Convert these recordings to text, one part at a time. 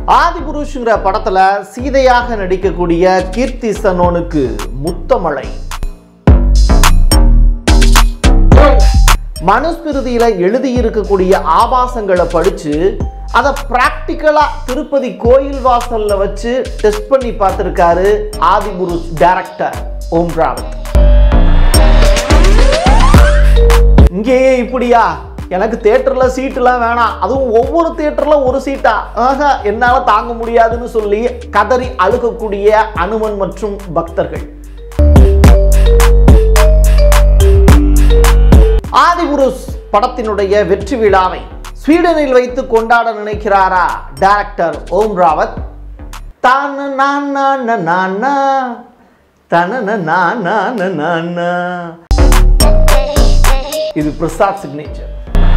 ஆதிபுருஷுங்கிற படத்துல சீதையாக நடிக்கக்கூடிய கீர்த்தி சனோனுக்கு முத்தமழை மனுஸ்மிருதியில எழுதியிருக்கக்கூடிய ஆபாசங்களை படிச்சு அதை பிராக்டிக்கலா திருப்பதி கோயில் வாசல்ல வச்சு டெஸ்ட் பண்ணி பார்த்திருக்காரு ஆதிபுருஷ் டைரக்டர் ஓம் ராவத் இங்கேயே இப்படியா எனக்கு தேட்டர்ல சீட்டுலாம் வேணாம் அதுவும் ஒவ்வொரு தேட்டர்ல ஒரு சீட்டா ஆஹா என்னால தாங்க முடியாதுன்னு சொல்லி கதறி அழுகக்கூடிய அனுமன் மற்றும் பக்தர்கள் ஆதிபுருஷ் படத்தினுடைய வெற்றி விழாவை ஸ்வீடனில் வைத்து கொண்டாட நினைக்கிறாரா டைரக்டர் ஓம் ராவத் தான நான் நான் நான் தன நான் நான் நான் இது பிரசாத் சிக்னேச்சர்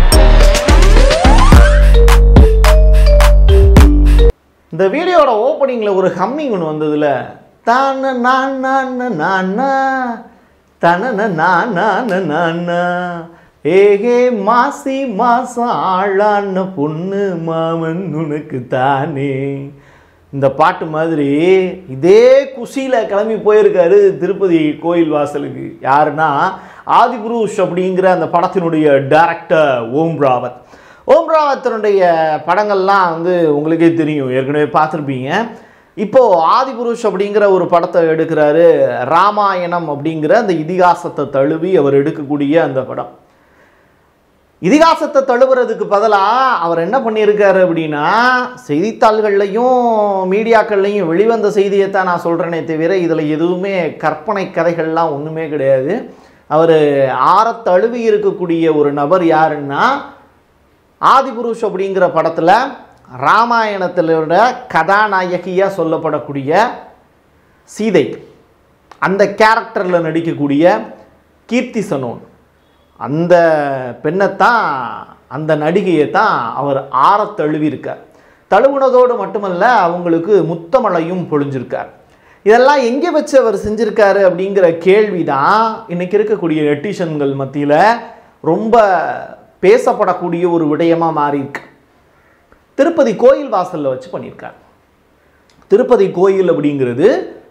இந்த வீடியோட ஓப்பனிங்ல ஒரு ஹம்மிங் ஒன்று வந்ததுல தான நான் நான் நான் தன நான் நான் ஏகே மாசி மாசம் ஆளான பொண்ணு மாமன் உனக்கு தானே இந்த பாட்டு மாதிரி இதே குஷியில் கிளம்பி போயிருக்காரு திருப்பதி கோயில் வாசலுக்கு யாருன்னா ஆதிபுருஷ் அப்படிங்கிற அந்த படத்தினுடைய டைரக்டர் ஓம் ராவத் ஓம் ராவத்தினுடைய படங்கள்லாம் வந்து உங்களுக்கே தெரியும் ஏற்கனவே பார்த்துருப்பீங்க இப்போ ஆதிபுருஷ் அப்படிங்கிற ஒரு படத்தை எடுக்கிறாரு ராமாயணம் அப்படிங்கிற அந்த இதிகாசத்தை தழுவி அவர் எடுக்கக்கூடிய அந்த படம் இதிகாசத்தை தழுவுறதுக்கு பதிலாக அவர் என்ன பண்ணியிருக்காரு அப்படின்னா செய்தித்தாள்கள்லையும் மீடியாக்கள்லையும் வெளிவந்த செய்தியை தான் நான் சொல்கிறேனே தவிர இதில் எதுவுமே கற்பனை கதைகள்லாம் ஒன்றுமே கிடையாது அவர் ஆற தழுவி இருக்கக்கூடிய ஒரு நபர் யாருன்னா ஆதிபுருஷ் அப்படிங்கிற படத்தில் ராமாயணத்திலோட கதாநாயகியாக சொல்லப்படக்கூடிய சீதை அந்த கேரக்டரில் நடிக்கக்கூடிய கீர்த்தி சனோன் அந்த பெண்ணைத்தான் அந்த நடிகையை தான் அவர் ஆற தழுவியிருக்கார் தழுவுனதோடு மட்டுமல்ல அவங்களுக்கு முத்தமழையும் பொழிஞ்சிருக்கார் இதெல்லாம் எங்கே வச்சு அவர் செஞ்சிருக்காரு அப்படிங்கிற கேள்வி தான் இன்னைக்கு இருக்கக்கூடிய நெட்டிஷன்கள் மத்தியில் ரொம்ப பேசப்படக்கூடிய ஒரு விடயமாக மாறியிருக்கு திருப்பதி கோயில் வாசலில் வச்சு பண்ணியிருக்கார் திருப்பதி கோயில் அப்படிங்கிறது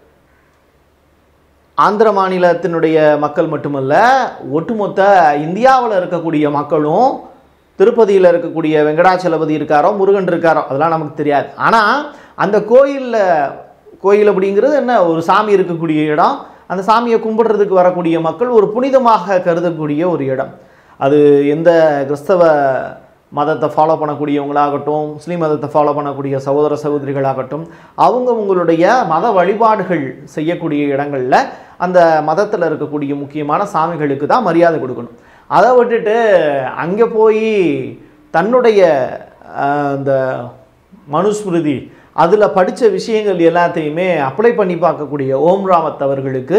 ஆந்திர மாநிலத்தினுடைய மக்கள் மட்டுமல்ல ஒட்டுமொத்த இந்தியாவில் இருக்கக்கூடிய மக்களும் திருப்பதியில் இருக்கக்கூடிய வெங்கடாச்சலபதி இருக்காரோ முருகன் இருக்காரோ அதெல்லாம் நமக்கு தெரியாது ஆனால் அந்த கோயிலில் கோயில் அப்படிங்கிறது என்ன ஒரு சாமி இருக்கக்கூடிய இடம் அந்த சாமியை கும்பிடுறதுக்கு வரக்கூடிய மக்கள் ஒரு புனிதமாக கருதக்கூடிய ஒரு இடம் அது எந்த கிறிஸ்தவ மதத்தை ஃபாலோ பண்ணக்கூடியவங்களாகட்டும் முஸ்லீம் மதத்தை ஃபாலோ பண்ணக்கூடிய சகோதர சகோதரிகளாகட்டும் அவங்க உங்களுடைய மத வழிபாடுகள் செய்யக்கூடிய இடங்களில் அந்த மதத்தில் இருக்கக்கூடிய முக்கியமான சாமிகளுக்கு தான் மரியாதை கொடுக்கணும் அதை விட்டுட்டு அங்கே போய் தன்னுடைய அஹ், இந்த மனுஸ்மிருதி அதில் படித்த விஷயங்கள் எல்லாத்தையுமே அப்ளை பண்ணி பார்க்கக்கூடிய ஓம் ராமத் அவர்களுக்கு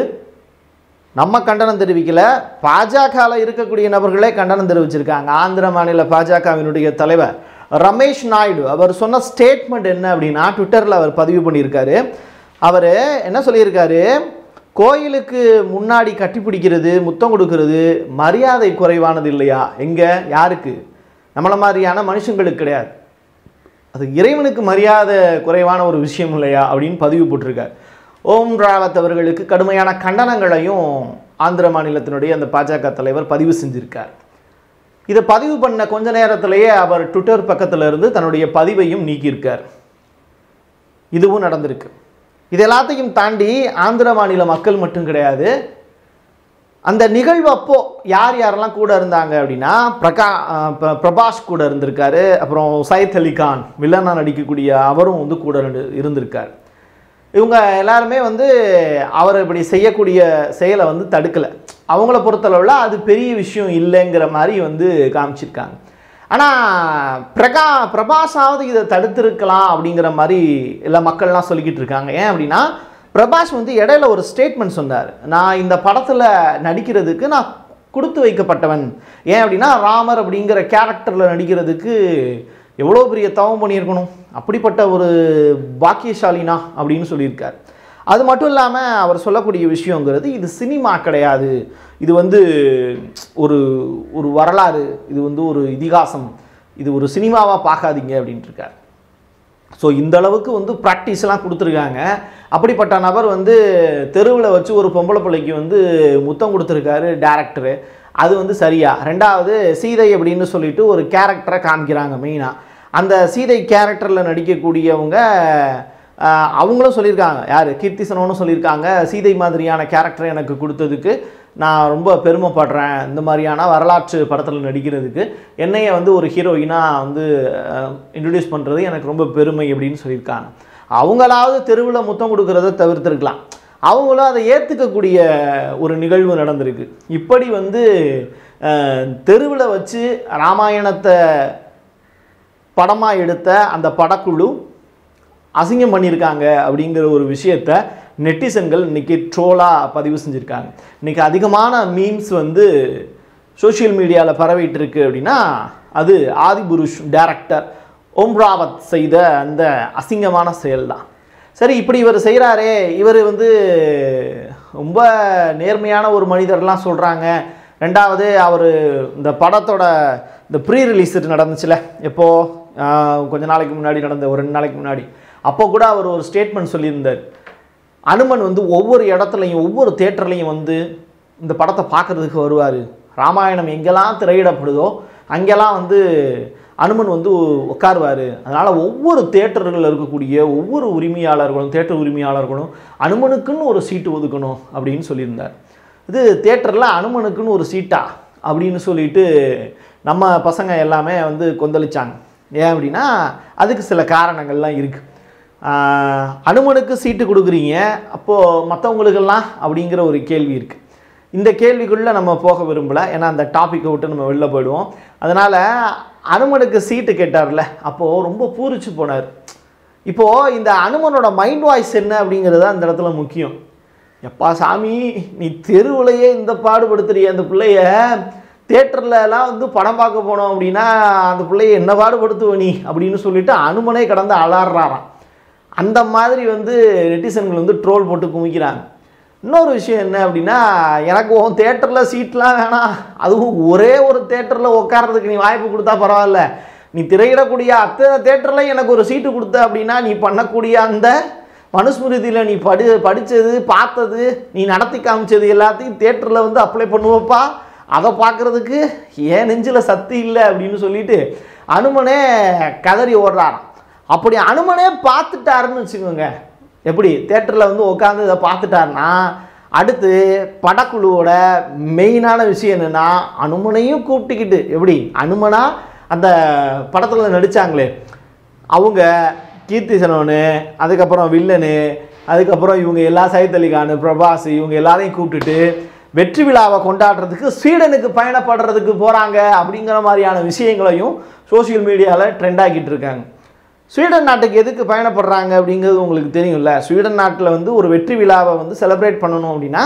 நம்ம கண்டனம் தெரிவிக்கல பாஜகவில் இருக்கக்கூடிய நபர்களே கண்டனம் தெரிவிச்சிருக்காங்க ஆந்திர மாநில பாஜகவினுடைய தலைவர் ரமேஷ் நாயுடு அவர் சொன்ன ஸ்டேட்மெண்ட் என்ன அப்படின்னா ட்விட்டரில் அவர் பதிவு பண்ணியிருக்காரு அவர் என்ன சொல்லியிருக்காரு கோயிலுக்கு முன்னாடி கட்டிப்பிடிக்கிறது முத்தம் கொடுக்கிறது மரியாதை குறைவானது இல்லையா எங்கே யாருக்கு நம்மள மாதிரியான மனுஷங்களுக்கு கிடையாது அது இறைவனுக்கு மரியாதை குறைவான ஒரு விஷயம் இல்லையா அப்படின்னு பதிவு போட்டிருக்கார் ஓம் ராவத் அவர்களுக்கு கடுமையான கண்டனங்களையும் ஆந்திர மாநிலத்தினுடைய அந்த பாஜக தலைவர் பதிவு செஞ்சிருக்கார் இதை பதிவு பண்ண கொஞ்ச நேரத்திலேயே அவர் ட்விட்டர் பக்கத்துல இருந்து தன்னுடைய பதிவையும் நீக்கியிருக்கார் இதுவும் நடந்திருக்கு இது எல்லாத்தையும் தாண்டி ஆந்திர மாநில மக்கள் மட்டும் கிடையாது அந்த நிகழ்வு அப்போ யார் யாரெல்லாம் கூட இருந்தாங்க அப்படின்னா பிரகா அஹ் பிர- பிரபாஸ் கூட இருந்திருக்காரு அப்புறம் சைத் அலி கான் வில்லனா நடிக்கக்கூடிய அவரும் வந்து கூட இருந்து- இருந்திருக்காரு இவங்க எல்லாருமே வந்து அவர் இப்படி செய்யக்கூடிய செயலை வந்து தடுக்கலை அவங்கள பொறுத்தளவில் அது பெரிய விஷயம் இல்லைங்கிற மாதிரி வந்து காமிச்சிருக்காங்க ஆனால் பிரகா பிரபாஸாவது இதை தடுத்திருக்கலாம் அப்படிங்கிற மாதிரி எல்லா மக்கள்லாம் சொல்லிக்கிட்டு இருக்காங்க ஏன் அப்படின்னா பிரபாஸ் வந்து இடையில ஒரு ஸ்டேட்மெண்ட் சொன்னார் நான் இந்த படத்தில் நடிக்கிறதுக்கு நான் கொடுத்து வைக்கப்பட்டவன் ஏன் அப்படின்னா ராமர் அப்படிங்கிற கேரக்டரில் நடிக்கிறதுக்கு எவ்வளோ பெரிய தவம் பண்ணியிருக்கணும் அப்படிப்பட்ட ஒரு பாக்கியசாலினா அப்படின்னு சொல்லியிருக்கார் அது மட்டும் இல்லாமல் அவர் சொல்லக்கூடிய விஷயங்கிறது இது சினிமா கிடையாது இது வந்து ஒரு ஒரு வரலாறு இது வந்து ஒரு இதிகாசம் இது ஒரு சினிமாவாக பார்க்காதீங்க அப்படின்ட்டு இருக்கார் ஸோ இந்த அளவுக்கு வந்து ப்ராக்டிஸ்லாம் கொடுத்துருக்காங்க அப்படிப்பட்ட நபர் வந்து தெருவில் வச்சு ஒரு பொம்பளை பிள்ளைக்கு வந்து முத்தம் கொடுத்துருக்காரு டேரக்டரு அது வந்து சரியா ரெண்டாவது சீதை அப்படின்னு சொல்லிட்டு ஒரு கேரக்டரை காமிக்கிறாங்க மெயினாக அந்த சீதை கேரக்டரில் நடிக்கக்கூடியவங்க ஆஹ், அவங்களும் சொல்லியிருக்காங்க யார் கீர்த்தி சனோனும் சொல்லியிருக்காங்க சீதை மாதிரியான கேரக்டரை எனக்கு கொடுத்ததுக்கு நான் ரொம்ப பெருமைப்படுறேன் இந்த மாதிரியான வரலாற்று படத்தில் நடிக்கிறதுக்கு என்னைய வந்து ஒரு ஹீரோயினாக வந்து இன்ட்ரடியூஸ் பண்ணுறது எனக்கு ரொம்ப பெருமை அப்படின்னு சொல்லியிருக்காங்க அவங்களாவது தெருவில் முத்தம் கொடுக்கறத தவிர்த்திருக்கலாம் அவங்களும் அதை ஏற்றுக்கக்கூடிய ஒரு நிகழ்வு நடந்திருக்கு இப்படி வந்து தெருவில் வச்சு ராமாயணத்தை படமாக எடுத்த அந்த படக்குழு அசிங்கம் பண்ணியிருக்காங்க அப்படிங்கிற ஒரு விஷயத்த நெட்டிசன்கள் இன்னைக்கு ட்ரோலாக பதிவு செஞ்சுருக்காங்க இன்னைக்கு அதிகமான மீம்ஸ் வந்து சோஷியல் மீடியாவில் பரவிட்டு இருக்கு அப்படின்னா அது ஆதிபுருஷ் டைரக்டர் ஓம் ராவத் செய்த அந்த அசிங்கமான செயல் தான் சரி இப்படி இவர் செய்கிறாரே இவர் வந்து ரொம்ப நேர்மையான ஒரு மனிதர்லாம் சொல்கிறாங்க ரெண்டாவது அவர் இந்த படத்தோட இந்த ப்ரீ ரிலீஸ் நடந்துச்சுல எப்போ ஆஹ், கொஞ்ச நாளைக்கு முன்னாடி நடந்த ஒரு ரெண்டு நாளைக்கு முன்னாடி அப்போ கூட அவர் ஒரு ஸ்டேட்மெண்ட் சொல்லியிருந்தார் அனுமன் வந்து ஒவ்வொரு இடத்துலையும் ஒவ்வொரு தேட்டர்லையும் வந்து இந்த படத்தை பார்க்கறதுக்கு வருவார் ராமாயணம் எங்கெல்லாம் திரையிடப்படுதோ அங்கெல்லாம் வந்து அனுமன் வந்து உட்காருவார் அதனால் ஒவ்வொரு தேட்டர்களில் இருக்கக்கூடிய ஒவ்வொரு உரிமையாளர்களும் தேட்டர் உரிமையாளர்களும் அனுமனுக்குன்னு ஒரு சீட்டு ஒதுக்கணும் அப்படின்னு சொல்லியிருந்தார் இது தேட்டரில் அனுமனுக்குன்னு ஒரு சீட்டா அப்படின்னு சொல்லிட்டு நம்ம பசங்க எல்லாமே வந்து கொந்தளிச்சாங்க ஏன் அப்படின்னா அதுக்கு சில காரணங்கள்லாம் இருக்குது அனுமனுக்கு சீட்டு கொடுக்குறீங்க அப்போது மற்றவங்களுக்கெல்லாம் அப்படிங்கிற ஒரு கேள்வி இருக்குது இந்த கேள்விக்குள்ளே நம்ம போக விரும்பல ஏன்னா அந்த டாப்பிக்கை விட்டு நம்ம வெளில போயிடுவோம் அதனால் அனுமனுக்கு சீட்டு கேட்டார்ல அப்போது ரொம்ப பூரிச்சு போனார் இப்போது இந்த அனுமனோட மைண்ட் வாய்ஸ் என்ன அப்படிங்கிறது அந்த இடத்துல முக்கியம் எப்பா சாமி நீ தெருவுலையே இந்த பாடுபடுத்துறிய அந்த பிள்ளைய தேட்டர்ல எல்லாம் வந்து படம் பார்க்க போனோம் அப்படின்னா அந்த பிள்ளைய என்ன பாடுபடுத்துவ நீ அப்படின்னு சொல்லிட்டு அனுமனே கடந்து அலாடுறாராம் அந்த மாதிரி வந்து நெட்டிசன்கள் வந்து ட்ரோல் போட்டு குமிக்கிறாங்க இன்னொரு விஷயம் என்ன அப்படின்னா எனக்கு உன் தேட்டரில் சீட்லாம் வேணாம் அதுவும் ஒரே ஒரு தேட்டரில் உட்கார்றதுக்கு நீ வாய்ப்பு கொடுத்தா பரவாயில்ல நீ திரையிடக்கூடிய அத்தனை தேட்டரில் எனக்கு ஒரு சீட்டு கொடுத்த அப்படின்னா நீ பண்ணக்கூடிய அந்த மனுஸ்மிருதியில் நீ படி படித்தது பார்த்தது நீ நடத்தி காமிச்சது எல்லாத்தையும் தேட்டரில் வந்து அப்ளை பண்ணுவப்பா அதை பார்க்குறதுக்கு ஏன் நெஞ்சில் சக்தி இல்லை அப்படின்னு சொல்லிட்டு அனுமனே கதறி ஓடுறாராம் அப்படி அனுமனே பார்த்துட்டாருன்னு வச்சுக்கோங்க எப்படி தேட்டரில் வந்து உட்காந்து இதை பார்த்துட்டாருன்னா அடுத்து படக்குழுவோட மெயினான விஷயம் என்னென்னா அனுமனையும் கூப்பிட்டுக்கிட்டு எப்படி அனுமனா அந்த படத்தில் நடித்தாங்களே அவங்க கீர்த்தி சனோனு அதுக்கப்புறம் வில்லனு அதுக்கப்புறம் இவங்க எல்லா சைத் அலிகானு பிரபாஸ் இவங்க எல்லாரையும் கூப்பிட்டுட்டு வெற்றி விழாவை கொண்டாடுறதுக்கு ஸ்வீடனுக்கு பயணப்படுறதுக்கு போகிறாங்க அப்படிங்கிற மாதிரியான விஷயங்களையும் சோஷியல் மீடியாவில் ட்ரெண்ட் ஆக்கிட்டு இருக்காங்க ஸ்வீடன் நாட்டுக்கு எதுக்கு பயணப்படுறாங்க அப்படிங்கிறது உங்களுக்கு தெரியும்ல ஸ்வீடன் நாட்டில் வந்து ஒரு வெற்றி விழாவை வந்து செலிப்ரேட் பண்ணணும் அப்படின்னா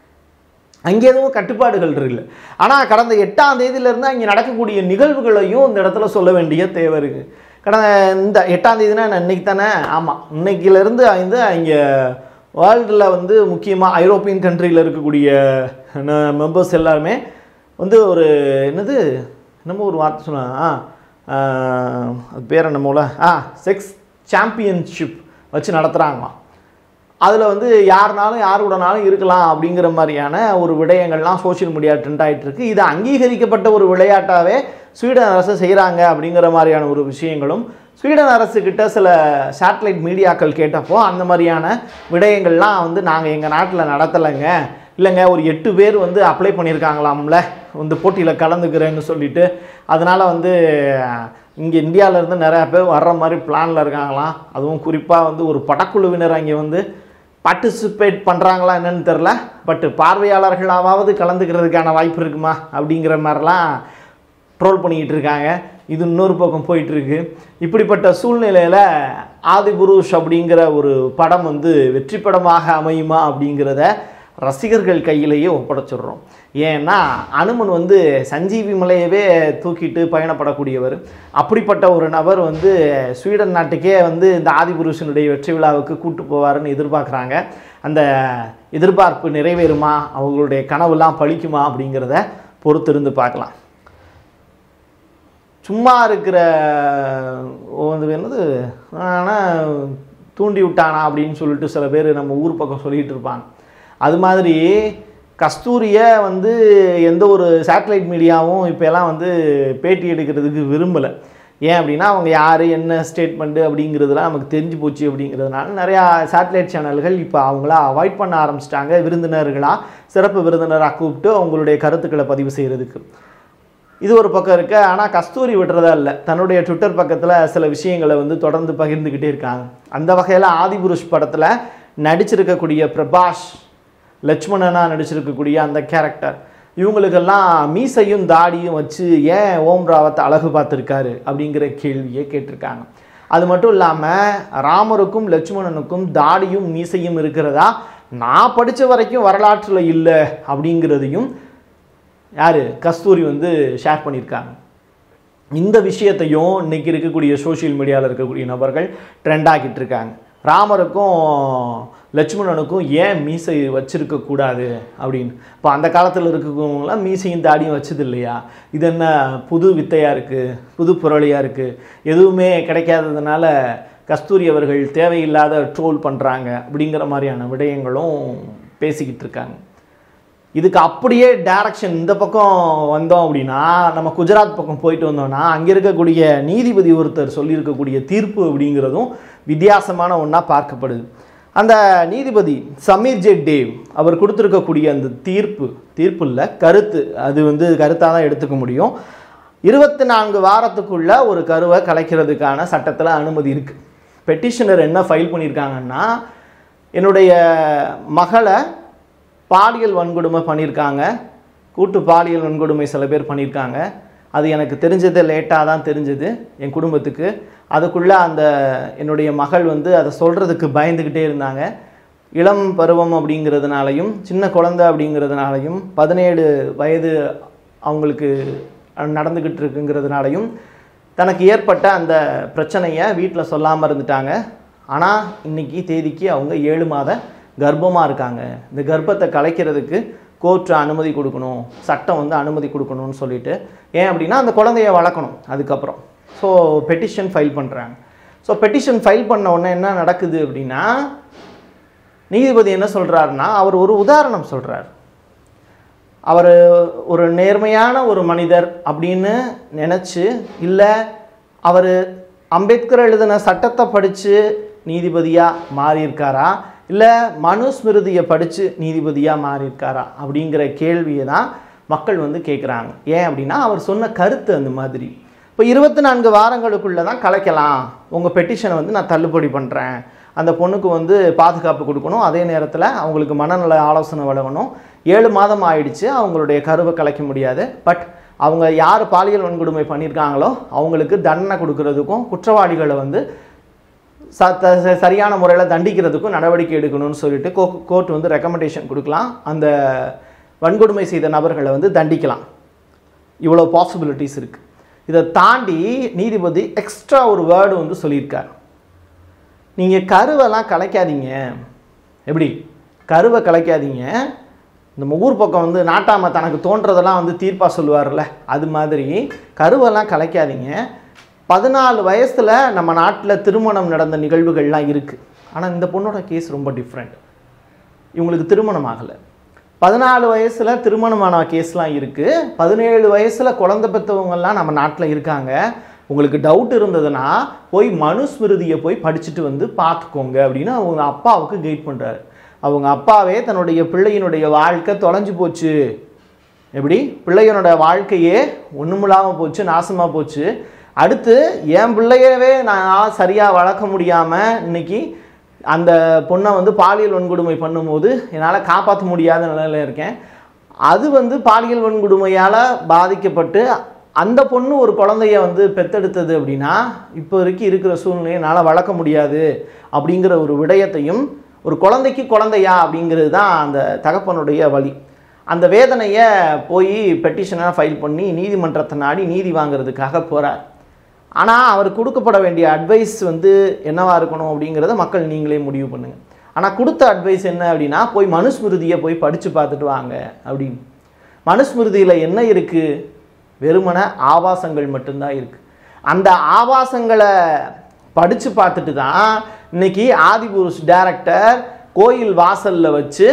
அங்கே எதுவும் கட்டுப்பாடுகள் இருக்குல்ல ஆனால் கடந்த எட்டாம் தேதியிலேருந்து அங்கே நடக்கக்கூடிய நிகழ்வுகளையும் இந்த இடத்துல சொல்ல வேண்டிய தேவை இருக்குது கடந்த இந்த எட்டாம் தேதினா என்ன இன்னைக்கு தானே ஆமாம் இன்னைக்கிலேருந்து வந்து அங்கே வேர்ல்டில் வந்து முக்கியமாக ஐரோப்பியன் கண்ட்ரியில் இருக்கக்கூடிய மெம்பர்ஸ் எல்லாருமே வந்து ஒரு என்னது என்னமோ ஒரு வார்த்தை சொன்னா ஆ, அது பேர் என்னமோல ஆ செக்ஸ் சாம்பியன்ஷிப் வச்சு நடத்துகிறாங்களாம் அதில் வந்து யாருனாலும் யார் கூடனாலும் இருக்கலாம் அப்படிங்கிற மாதிரியான ஒரு விடயங்கள்லாம் சோஷியல் மீடியா ட்ரெண்ட் ஆகிட்டு இருக்கு இது அங்கீகரிக்கப்பட்ட ஒரு விளையாட்டாகவே ஸ்வீடன் அரசு செய்கிறாங்க அப்படிங்கிற மாதிரியான ஒரு விஷயங்களும் ஸ்வீடன் அரசுக்கிட்ட சில சேட்டலைட் மீடியாக்கள் கேட்டப்போ அந்த மாதிரியான விடயங்கள்லாம் வந்து நாங்கள் எங்கள் நாட்டில் நடத்தலைங்க இல்லைங்க ஒரு எட்டு பேர் வந்து அப்ளை பண்ணியிருக்காங்களாம்ல வந்து போட்டியில் கலந்துக்கிறேன்னு சொல்லிட்டு அதனால் வந்து இங்கே இந்தியாவிலேருந்து நிறையா பேர் வர்ற மாதிரி பிளானில் இருக்காங்களாம் அதுவும் குறிப்பாக வந்து ஒரு படக்குழுவினர் அங்கே வந்து பார்ட்டிசிபேட் பண்ணுறாங்களா என்னன்னு தெரில பட் பார்வையாளர்களாவது கலந்துக்கிறதுக்கான வாய்ப்பு இருக்குமா அப்படிங்கிற மாதிரிலாம் ட்ரோல் பண்ணிக்கிட்டு இருக்காங்க இது இன்னொரு பக்கம் போயிட்டு இருக்கு இப்படிப்பட்ட சூழ்நிலையில் ஆதிபுருஷ் அப்படிங்கிற ஒரு படம் வந்து வெற்றி படமாக அமையுமா அப்படிங்கிறத ரசிகர்கள் கையிலேயே ஒப்படைச்சிடுறோம் ஏன்னா அனுமன் வந்து சஞ்சீவி மலையவே தூக்கிட்டு பயணப்படக்கூடியவர் அப்படிப்பட்ட ஒரு நபர் வந்து ஸ்வீடன் நாட்டுக்கே வந்து இந்த ஆதிபுருஷனுடைய வெற்றி விழாவுக்கு கூட்டு போவாருன்னு எதிர்பார்க்குறாங்க அந்த எதிர்பார்ப்பு நிறைவேறுமா அவங்களுடைய கனவுலாம் பழிக்குமா அப்படிங்கிறத பொறுத்திருந்து பார்க்கலாம் சும்மா இருக்கிற ஓ, அது என்னது ஆனால் தூண்டி விட்டானா அப்படின்னு சொல்லிட்டு சில பேர் நம்ம ஊர் பக்கம் சொல்லிட்டு இருப்பாங்க அது மாதிரி கஸ்தூரியை வந்து எந்த ஒரு சேட்டலைட் மீடியாவும் இப்போ எல்லாம் வந்து பேட்டி எடுக்கிறதுக்கு விரும்பலை ஏன் அப்படின்னா அவங்க யார் என்ன ஸ்டேட்மெண்ட்டு அப்படிங்கிறதுலாம் நமக்கு தெரிஞ்சு போச்சு அப்படிங்கிறதுனால நிறையா சேட்டலைட் சேனல்கள் இப்போ அவங்கள அவாய்ட் பண்ண ஆரம்பிச்சிட்டாங்க விருந்தினர்களாக சிறப்பு விருந்தினராக கூப்பிட்டு அவங்களுடைய கருத்துக்களை பதிவு செய்கிறதுக்கு இது ஒரு பக்கம் இருக்கு ஆனால் கஸ்தூரி விடுறதா இல்லை தன்னுடைய ட்விட்டர் பக்கத்தில் சில விஷயங்களை வந்து தொடர்ந்து பகிர்ந்துக்கிட்டே இருக்காங்க அந்த வகையில் ஆதிபுருஷ் படத்தில் நடிச்சிருக்கக்கூடிய பிரபாஷ் லட்சுமணனாக நடிச்சிருக்கக்கூடிய அந்த கேரக்டர் இவங்களுக்கெல்லாம் மீசையும் தாடியும் வச்சு ஏன் ஓம் ராவத் அழகு பார்த்துருக்காரு அப்படிங்கிற கேள்வியை கேட்டிருக்காங்க அது மட்டும் இல்லாமல் ராமருக்கும் லட்சுமணனுக்கும் தாடியும் மீசையும் இருக்கிறதா நான் படித்த வரைக்கும் வரலாற்றில் இல்லை அப்படிங்கிறதையும் யார் கஸ்தூரி வந்து ஷேர் பண்ணியிருக்காங்க இந்த விஷயத்தையும் இன்னைக்கு இருக்கக்கூடிய சோஷியல் மீடியாவில் இருக்கக்கூடிய நபர்கள் ட்ரெண்ட் ஆக்கிட்டு இருக்காங்க ராமருக்கும் லட்சுமணனுக்கும் ஏன் மீசை வச்சிருக்க கூடாது அப்படின்னு இப்போ அந்த காலத்தில் இருக்கவங்களாம் மீசையும் தாடியும் வச்சது இல்லையா இது என்ன புது வித்தையாக இருக்குது புது புரளியாக இருக்குது எதுவுமே கிடைக்காததுனால கஸ்தூரி அவர்கள் தேவையில்லாத ட்ரோல் பண்ணுறாங்க அப்படிங்கிற மாதிரியான விடயங்களும் பேசிக்கிட்டு இருக்காங்க இதுக்கு அப்படியே டைரக்ஷன் இந்த பக்கம் வந்தோம் அப்படின்னா நம்ம குஜராத் பக்கம் போயிட்டு வந்தோம்னா அங்கே இருக்கக்கூடிய நீதிபதி ஒருத்தர் சொல்லியிருக்கக்கூடிய தீர்ப்பு அப்படிங்கிறதும் வித்தியாசமான ஒன்றா பார்க்கப்படுது அந்த நீதிபதி சமீர் ஜே டேவ் அவர் கொடுத்துருக்கக்கூடிய அந்த தீர்ப்பு தீர்ப்பு இல்லை கருத்து அது வந்து கருத்தாக தான் எடுத்துக்க முடியும் இருபத்தி நான்கு வாரத்துக்குள்ள ஒரு கருவை கலைக்கிறதுக்கான சட்டத்தில் அனுமதி இருக்குது பெட்டிஷனர் என்ன ஃபைல் பண்ணியிருக்காங்கன்னா என்னுடைய மகளை பாலியல் வன்கொடுமை பண்ணியிருக்காங்க கூட்டு பாலியல் வன்கொடுமை சில பேர் பண்ணியிருக்காங்க அது எனக்கு தெரிஞ்சது லேட்டாக தான் தெரிஞ்சது என் குடும்பத்துக்கு அதுக்குள்ளே அந்த என்னுடைய மகள் வந்து அதை சொல்கிறதுக்கு பயந்துக்கிட்டே இருந்தாங்க இளம் பருவம் அப்படிங்கிறதுனாலையும் சின்ன குழந்தை அப்படிங்கிறதுனாலையும் பதினேழு வயது அவங்களுக்கு நடந்துக்கிட்டு இருக்குங்கிறதுனாலையும் தனக்கு ஏற்பட்ட அந்த பிரச்சனையை வீட்டில் சொல்லாமல் இருந்துட்டாங்க ஆனால் இன்னைக்கு தேதிக்கு அவங்க ஏழு மாத கர்ப்பமாக இருக்காங்க இந்த கர்ப்பத்தை கலைக்கிறதுக்கு கோர்ட் அனுமதி கொடுக்கணும் சட்டம் வந்து அனுமதி கொடுக்கணும்னு சொல்லிட்டு ஏன் அப்படின்னா அந்த குழந்தைய வளர்க்கணும் அதுக்கப்புறம் ஸோ பெட்டிஷன் ஃபைல் பண்ணுறாங்க ஸோ பெட்டிஷன் ஃபைல் பண்ண உடனே என்ன நடக்குது அப்படின்னா நீதிபதி என்ன சொல்கிறாருன்னா அவர் ஒரு உதாரணம் சொல்கிறார் அவர் ஒரு நேர்மையான ஒரு மனிதர் அப்படின்னு நினச்சி இல்லை அவர் அம்பேத்கர் எழுதின சட்டத்தை படித்து நீதிபதியாக மாறியிருக்காரா இல்லை மனுஸ்மிருதியை படித்து நீதிபதியாக மாறியிருக்காரா அப்படிங்கிற கேள்வியை தான் மக்கள் வந்து கேட்குறாங்க ஏன் அப்படின்னா அவர் சொன்ன கருத்து அந்த மாதிரி இப்போ இருபத்தி நான்கு வாரங்களுக்குள்ளே தான் கலைக்கலாம் உங்கள் பெட்டிஷனை வந்து நான் தள்ளுபடி பண்ணுறேன் அந்த பொண்ணுக்கு வந்து பாதுகாப்பு கொடுக்கணும் அதே நேரத்தில் அவங்களுக்கு மனநல ஆலோசனை வழங்கணும் ஏழு மாதம் ஆயிடுச்சு அவங்களுடைய கருவை கலைக்க முடியாது பட் அவங்க யார் பாலியல் வன்கொடுமை பண்ணியிருக்காங்களோ அவங்களுக்கு தண்டனை கொடுக்கறதுக்கும் குற்றவாளிகளை வந்து ச த- ச- சரியான முறையில் தண்டிக்கிறதுக்கும் நடவடிக்கை எடுக்கணும்னு சொல்லிட்டு கோ கோர்ட் வந்து ரெக்கமெண்டேஷன் கொடுக்கலாம் அந்த வன்கொடுமை செய்த நபர்களை வந்து தண்டிக்கலாம் இவ்வளோ பாசிபிலிட்டிஸ் இருக்குது இதை தாண்டி நீதிபதி எக்ஸ்ட்ரா ஒரு வேர்டு வந்து சொல்லியிருக்கார் நீங்கள் கருவெல்லாம் கலைக்காதீங்க எப்படி கருவை கலைக்காதீங்க இந்த ஊர் பக்கம் வந்து நாட்டாம தனக்கு தோன்றதெல்லாம் வந்து தீர்ப்பாக சொல்லுவார்ல அது மாதிரி கருவெல்லாம் கலைக்காதீங்க பதினாலு வயசில் நம்ம நாட்டில் திருமணம் நடந்த நிகழ்வுகள்லாம் இருக்குது ஆனால் இந்த பொண்ணோட கேஸ் ரொம்ப டிஃப்ரெண்ட் இவங்களுக்கு திருமணம் ஆகலை பதினாலு வயசில் திருமணமான கேஸ்லாம் இருக்குது பதினேழு வயசில் குழந்தை பெற்றவங்கெல்லாம் நம்ம நாட்டில் இருக்காங்க உங்களுக்கு டவுட் இருந்ததுன்னா போய் மனுஸ்மிருதியை போய் படிச்சுட்டு வந்து பார்த்துக்கோங்க அப்படின்னு அவங்க அப்பாவுக்கு கைட் பண்ணுறாரு அவங்க அப்பாவே தன்னுடைய பிள்ளையினுடைய வாழ்க்கை தொலைஞ்சு போச்சு எப்படி பிள்ளையனோட வாழ்க்கையே ஒன்றுமில்லாமல் போச்சு நாசமாக போச்சு அடுத்து என் பிள்ளையவே நான் சரியாக வளர்க்க முடியாமல் இன்னைக்கு அந்த பொண்ணை வந்து பாலியல் வன்கொடுமை பண்ணும்போது என்னால் காப்பாற்ற முடியாத நிலையில் இருக்கேன் அது வந்து பாலியல் வன்கொடுமையால் பாதிக்கப்பட்டு அந்த பொண்ணு ஒரு குழந்தைய வந்து பெத்தெடுத்தது அப்படின்னா இப்போ வரைக்கும் இருக்கிற சூழ்நிலையை என்னால் வளர்க்க முடியாது அப்படிங்கிற ஒரு விடயத்தையும் ஒரு குழந்தைக்கு குழந்தையா அப்படிங்கிறது தான் அந்த தகப்பனுடைய வழி அந்த வேதனையை போய் பெட்டிஷனாக ஃபைல் பண்ணி நீதிமன்றத்தை நாடி நீதி வாங்குறதுக்காக போகிறார் ஆனால் அவர் கொடுக்கப்பட வேண்டிய அட்வைஸ் வந்து என்னவா இருக்கணும் அப்படிங்கிறத மக்கள் நீங்களே முடிவு பண்ணுங்கள் ஆனால் கொடுத்த அட்வைஸ் என்ன அப்படின்னா போய் மனுஸ்மிருதியை போய் படித்து பார்த்துட்டு வாங்க அப்படின்னு மனுஸ்மிருதியில் என்ன இருக்குது வெறுமன ஆபாசங்கள் மட்டும்தான் இருக்குது அந்த ஆபாசங்களை படித்து பார்த்துட்டு தான் இன்னைக்கு ஆதிபுருஷ் டைரக்டர் கோயில் வாசலில் வச்சு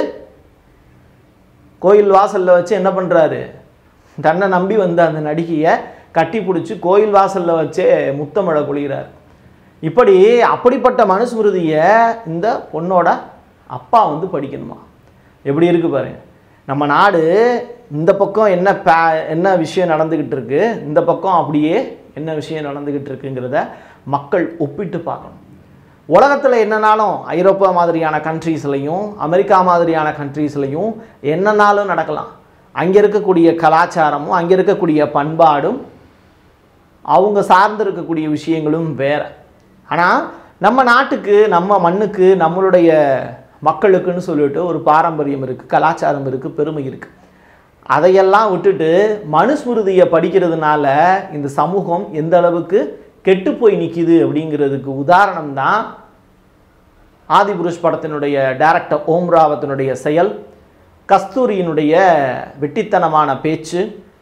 கோயில் வாசலில் வச்சு என்ன பண்ணுறாரு தன்னை நம்பி வந்த அந்த நடிகையை கட்டி பிடிச்சி கோயில் வாசலில் வச்சே முத்தமிழ குளிகிறார் இப்படி அப்படிப்பட்ட மனுஸ்மிருதியை இந்த பொண்ணோட அப்பா வந்து படிக்கணுமா எப்படி இருக்கு பாருங்க நம்ம நாடு இந்த பக்கம் என்ன பே என்ன விஷயம் நடந்துக்கிட்டு இருக்கு இந்த பக்கம் அப்படியே என்ன விஷயம் நடந்துக்கிட்டு இருக்குங்கிறத மக்கள் ஒப்பிட்டு பார்க்கணும் உலகத்தில் என்னனாலும் ஐரோப்பா மாதிரியான கண்ட்ரீஸ்லையும் அமெரிக்கா மாதிரியான கண்ட்ரீஸ்லையும் என்னனாலும் நடக்கலாம் அங்கே இருக்கக்கூடிய கலாச்சாரமும் அங்கே இருக்கக்கூடிய பண்பாடும் அவங்க சார்ந்து இருக்கக்கூடிய விஷயங்களும் வேற ஆனால் நம்ம நாட்டுக்கு நம்ம மண்ணுக்கு நம்மளுடைய மக்களுக்குன்னு சொல்லிட்டு ஒரு பாரம்பரியம் இருக்குது கலாச்சாரம் இருக்குது பெருமை இருக்குது அதையெல்லாம் விட்டுட்டு மனுஸ்மிருதியை படிக்கிறதுனால இந்த சமூகம் எந்த அளவுக்கு கெட்டு போய் நிற்கிது அப்படிங்கிறதுக்கு உதாரணம் தான் ஆதிபுருஷ் படத்தினுடைய டைரக்டர் ஓம் ராவத்தினுடைய செயல் கஸ்தூரியினுடைய வெட்டித்தனமான பேச்சு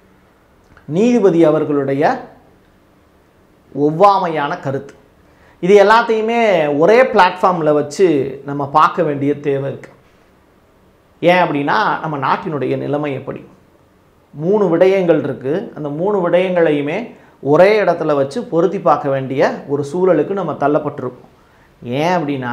நீதிபதி அவர்களுடைய ஒவ்வாமையான கருத்து இது எல்லாத்தையுமே ஒரே பிளாட்ஃபார்மில் வச்சு நம்ம பார்க்க வேண்டிய தேவை இருக்குது ஏன் அப்படின்னா நம்ம நாட்டினுடைய நிலைமை எப்படி மூணு விடயங்கள் இருக்குது அந்த மூணு விடயங்களையுமே ஒரே இடத்துல வச்சு பொருத்தி பார்க்க வேண்டிய ஒரு சூழலுக்கு நம்ம தள்ளப்பட்டிருக்கோம் ஏன் அப்படின்னா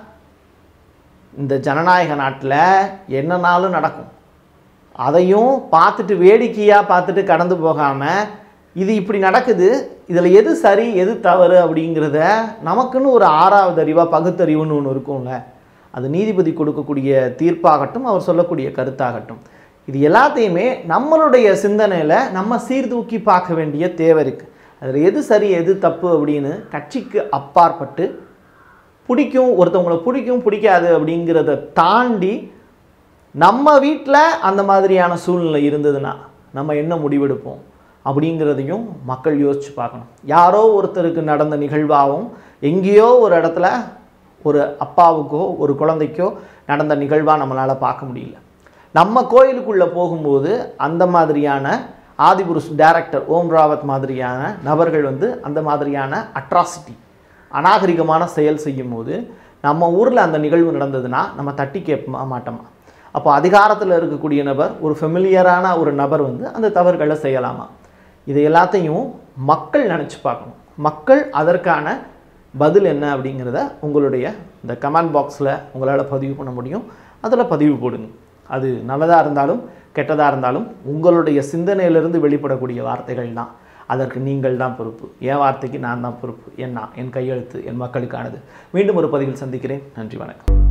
இந்த ஜனநாயக நாட்டில் என்னன்னாலும் நடக்கும் அதையும் பார்த்துட்டு வேடிக்கையாக பார்த்துட்டு கடந்து போகாமல் இது இப்படி நடக்குது இதில் எது சரி எது தவறு அப்படிங்கிறத நமக்குன்னு ஒரு ஆறாவது அறிவாக பகுத்தறிவுன்னு ஒன்று இருக்கும்ல அது நீதிபதி கொடுக்கக்கூடிய தீர்ப்பாகட்டும் அவர் சொல்லக்கூடிய கருத்தாகட்டும் இது எல்லாத்தையுமே நம்மளுடைய சிந்தனையில் நம்ம சீர்தூக்கி பார்க்க வேண்டிய தேவை இருக்குது அதில் எது சரி எது தப்பு அப்படின்னு கட்சிக்கு அப்பாற்பட்டு பிடிக்கும் ஒருத்தவங்களை பிடிக்கும் பிடிக்காது அப்படிங்கிறத தாண்டி நம்ம வீட்டில் அந்த மாதிரியான சூழ்நிலை இருந்ததுன்னா நம்ம என்ன முடிவெடுப்போம் அப்படிங்கிறதையும் மக்கள் யோசிச்சு பார்க்கணும் யாரோ ஒருத்தருக்கு நடந்த நிகழ்வாகவும் எங்கேயோ ஒரு இடத்துல ஒரு அப்பாவுக்கோ ஒரு குழந்தைக்கோ நடந்த நிகழ்வாக நம்மளால் பார்க்க முடியல நம்ம கோயிலுக்குள்ளே போகும்போது அந்த மாதிரியான ஆதிபுருஷ் டைரக்டர் ஓம் ராவத் மாதிரியான நபர்கள் வந்து அந்த மாதிரியான அட்ராசிட்டி அநாகரிகமான செயல் செய்யும்போது நம்ம ஊரில் அந்த நிகழ்வு நடந்ததுன்னா நம்ம தட்டி கேட்க மாட்டோமா அப்போ அதிகாரத்தில் இருக்கக்கூடிய நபர் ஒரு ஃபெமிலியரான ஒரு நபர் வந்து அந்த தவறுகளை செய்யலாமா இது எல்லாத்தையும் மக்கள் நினச்சி பார்க்கணும் மக்கள் அதற்கான பதில் என்ன அப்படிங்கிறத உங்களுடைய இந்த கமெண்ட் பாக்ஸில் உங்களால் பதிவு பண்ண முடியும் அதில் பதிவு போடுங்க அது நல்லதாக இருந்தாலும் கெட்டதாக இருந்தாலும் உங்களுடைய சிந்தனையிலிருந்து வெளிப்படக்கூடிய வார்த்தைகள் தான் அதற்கு நீங்கள் தான் பொறுப்பு என் வார்த்தைக்கு நான் தான் பொறுப்பு என் நான் என் கையெழுத்து என் மக்களுக்கானது மீண்டும் ஒரு பதிவில் சந்திக்கிறேன் நன்றி வணக்கம்